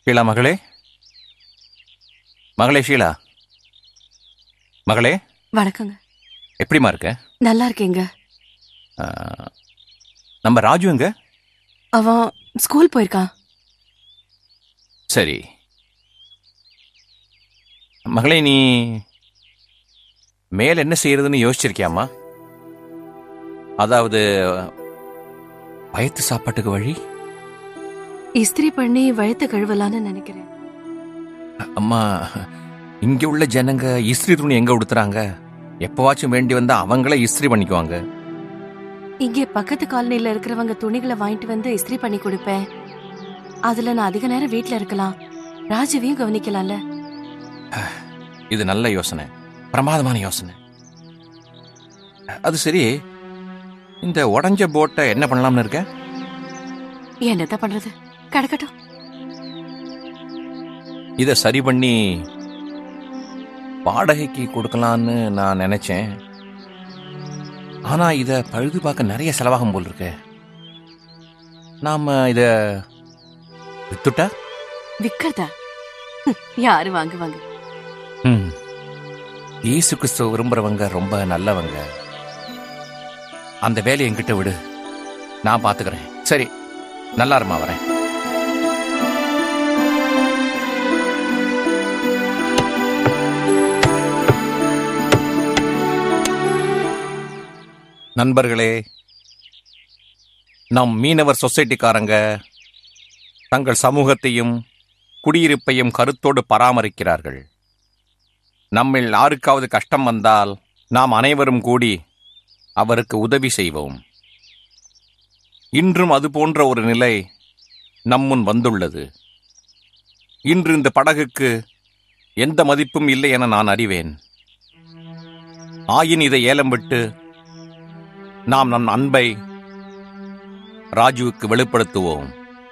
ஷீலா மகளே மகளே ஷீலா மகளே வணக்கங்க எப்படிம்மா இருக்க நல்லா இருக்கேங்க ஆ, நம்ம ராஜு எங்க அவன் ஸ்கூல் போயிருக்கான் சரி மகளே நீ மேல என்ன செய்யறதுன்னு யோசிச்சிருக்கியாம்மா அதாவது வயத்து சாப்பாட்டுக்கு வழி இஸ்திரி பண்ணி வயத்த கழுவலான்னு நினைக்கிறேன் அம்மா இங்க உள்ள ஜனங்க இஸ்திரி துணி எங்க உடுத்துறாங்க எப்பவாச்சும் வேண்டி வந்தா அவங்களே இஸ்திரி பண்ணிக்குவாங்க இங்கே பக்கத்து காலனில இருக்கிறவங்க துணிகளை வாங்கிட்டு வந்து இஸ்திரி பண்ணி கொடுப்பேன் அதுல நான் அதிக நேரம் வீட்ல இருக்கலாம் ராஜுவையும் கவனிக்கலாம்ல இது நல்ல யோசனை பிரமாதமான யோசனை அது சரி இந்த உடஞ்ச போட்டை என்ன பண்ணலாம்னு இருக்க என்னத்த பண்றது கிடக்கட்டும் இதை சரி பண்ணி வாடகைக்கு கொடுக்கலான்னு நான் நினைச்சேன் ஆனா இத பழுது பார்க்க நிறைய செலவாகும் போல் இருக்கு நாம இத வித்துட்டா விக்கிறதா ஹம், யாரு வாங்குவாங்க ம். இயேசு கிறிஸ்துவ விரும்புறவங்க ரொம்ப நல்லவங்க அந்த வேலையை என்கிட்ட விடு நான் பாத்துக்கிறேன் சரி நல்லா இருமா வரேன் நண்பர்களே நம் மீனவர் சொசைட்டிக்காரங்க தங்கள் சமூகத்தையும் குடியிருப்பையும் கருத்தோடு பராமரிக்கிறார்கள் நம்மில் யாருக்காவது கஷ்டம் வந்தால் நாம் அனைவரும் கூடி அவருக்கு உதவி செய்வோம் இன்றும் அது போன்ற ஒரு நிலை நம்முன் வந்துள்ளது இன்று இந்த படகுக்கு எந்த மதிப்பும் இல்லை என நான் அறிவேன் ஆயின் இதை ஏலம் விட்டு நாம் நம் அன்பை ராஜுவுக்கு வெளிப்படுத்துவோம்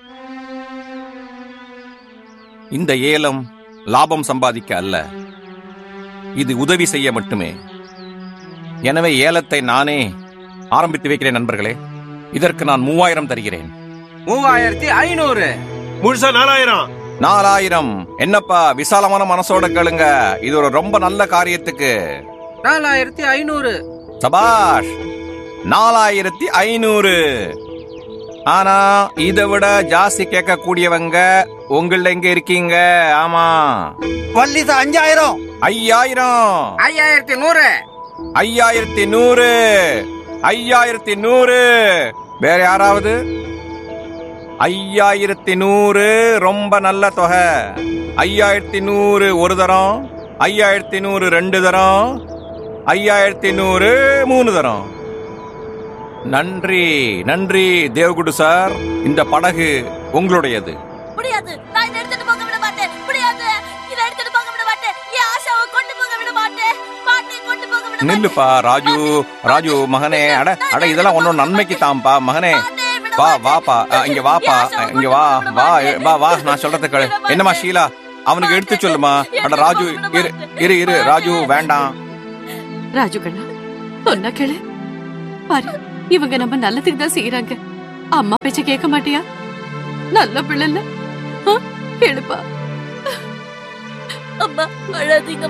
இந்த ஏலம் லாபம் சம்பாதிக்க அல்ல இது உதவி செய்ய மட்டுமே எனவே ஏலத்தை நானே ஆரம்பித்து வைக்கிறேன் நண்பர்களே இதற்கு நான் மூவாயிரம் தருகிறேன் மூவாயிரத்தி ஐநூறு முழுசா நாலாயிரம் நாலாயிரம் என்னப்பா விசாலமான மனசோட கேளுங்க இது ஒரு ரொம்ப நல்ல காரியத்துக்கு நாலாயிரத்தி ஐநூறு சபாஷ் நாலாயிரத்தி ஐநூறு ஆனா இதை விட ஜாஸ்தி கேட்க கூடியவங்க உங்கள எங்க இருக்கீங்க ஆமா வள்ளிசா அஞ்சாயிரம் ஐயாயிரம் ஐயாயிரத்தி நூறு ஐயாயிரத்தி நூறு ஐயாயிரத்தி நூறு வேற யாராவது ஐயாயிரத்தி நூறு ரொம்ப நல்ல தொகை ஐயாயிரத்தி நூறு ஒரு தரம் ஐயாயிரத்தி நூறு ரெண்டு தரம் ஐயாயிரத்தி நூறு மூணு தரம் நன்றி நன்றி தேவகுடு சார் இந்த படகு உங்களுடையது முடியாது நான் இதை எடுத்துட்டு போக விட மாட்டேன் முடியாது இதை எடுத்துட்டு போக விட மாட்டேன் என் ஆஷாவை கொண்டு போக விட மாட்டேன் பாட்டியை கொண்டு போக விட நில்லுப்பா ராஜு ராஜு மகனே அட அட இதெல்லாம் ஒன்னும் நன்மைக்கு தான்ப்பா மகனே வா வாப்பா அ, இங்க வாப்பா அ, இங்க வா வா வா வா நான் சொல்றது கேளு என்னம்மா ஷீலா அவனுக்கு எடுத்து சொல்லுமா அட ராஜு இரு இரு இரு ராஜு வேண்டாம் ராஜு கண்ணா சொன்ன கேளு பாரு இவங்க நம்ம நல்லதுக்கு தான் செய்யறாங்க அம்மா பேச்ச கேட்க மாட்டியா நல்ல பிள்ளை இல்ல ஆ? கேளுப்பா அம்மா அழாதீங்க